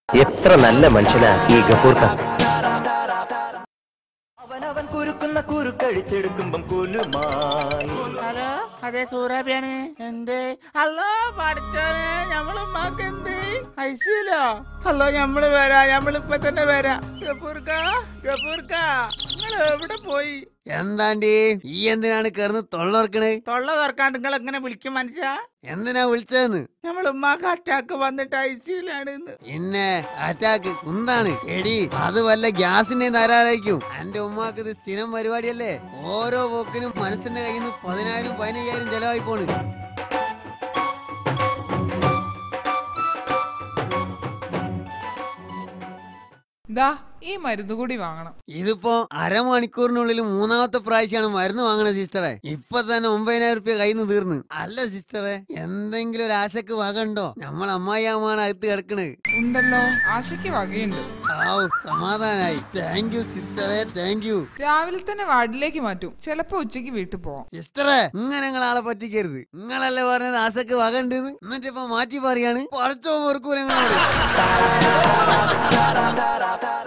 എത്ര നല്ല മനുഷ്യനാ ഈ ഗഫൂർക്ക അവനവൻ കുരുക്കുന്ന കുരുക്കഴിച്ചെടുക്കുമ്പം കുലുമാൻ ഹലോ അതെ സൂറാബിയാണ് എന്ത് ഹലോ പഠിച്ചോനെ ഞമ്മള് ഉമ്മാക്ക് എന്ത് ഐസിയിലോ ഹലോ ഞമ്മള് വരാ ഞമ്മളിപ്പൊ തന്നെ വരാ ഗഫൂർക്ക ഗഫൂർക്ക നിങ്ങൾ എവിടെ പോയി എന്താണ്ടി ഈ എന്തിനാണ് കിടന്ന് തൊള്ളർക്കണേ തൊള്ള തുറക്കാണ്ട് നിങ്ങൾ എങ്ങനെ വിളിക്കും മനുഷ്യ എന്തിനാ വിളിച്ചതെന്ന് നമ്മൾ ഉമ്മാക്ക് അറ്റാക്ക് വന്നിട്ട് ഐസിയിലാണ് പിന്നെ അറ്റാക്ക് കുന്താണ് എടി അത് വല്ല ഗ്യാസിന്റെ തരാറായിരിക്കും എന്റെ ഉമ്മാക്ക് ഇത് സ്ഥിരം പരിപാടിയല്ലേ ഓരോ പോക്കിനും മനസ്സിന്റെ കയ്യിൽ നിന്ന് പതിനായിരം പതിനയ്യായിരം ചെലവായി പോണ് ദാ ഈ മരുന്ന് കൂടി വാങ്ങണം ഇതിപ്പോ അരമണിക്കൂറിനുള്ളിൽ മൂന്നാമത്തെ പ്രാവശ്യമാണ് മരുന്ന് വാങ്ങണത് സിസ്റ്ററെ ഇപ്പൊ തന്നെ ഒമ്പതിനായിരം റുപ്യ കയ്യിൽ നിന്ന് തീർന്ന് അല്ല സിസ്റ്ററെ എന്തെങ്കിലും ഒരു ആശക്ക് വകണ്ടോ നമ്മൾ അമ്മായിയമ്മാണ് അകത്ത് കിടക്കണത് ഉണ്ടല്ലോ ആശയ്ക്ക് വകയുണ്ട് ആവു സമാധാനായി താങ്ക് യു സിസ്റ്ററെ താങ്ക് യു രാവിലെ തന്നെ വാർഡിലേക്ക് മാറ്റും ചിലപ്പോ ഉച്ചയ്ക്ക് വീട്ടിൽ പോവാം സിസ്റ്ററെ ഇങ്ങനെ നിങ്ങൾ ആളെ പറ്റിക്കരുത് നിങ്ങളല്ലേ പറഞ്ഞത് ആശക്ക് വകണ്ടെന്ന് എന്നിട്ട് ഇപ്പൊ മാറ്റി പറയാണ് പഠിച്ചോ ഓർക്കൂല നിങ്ങളോട്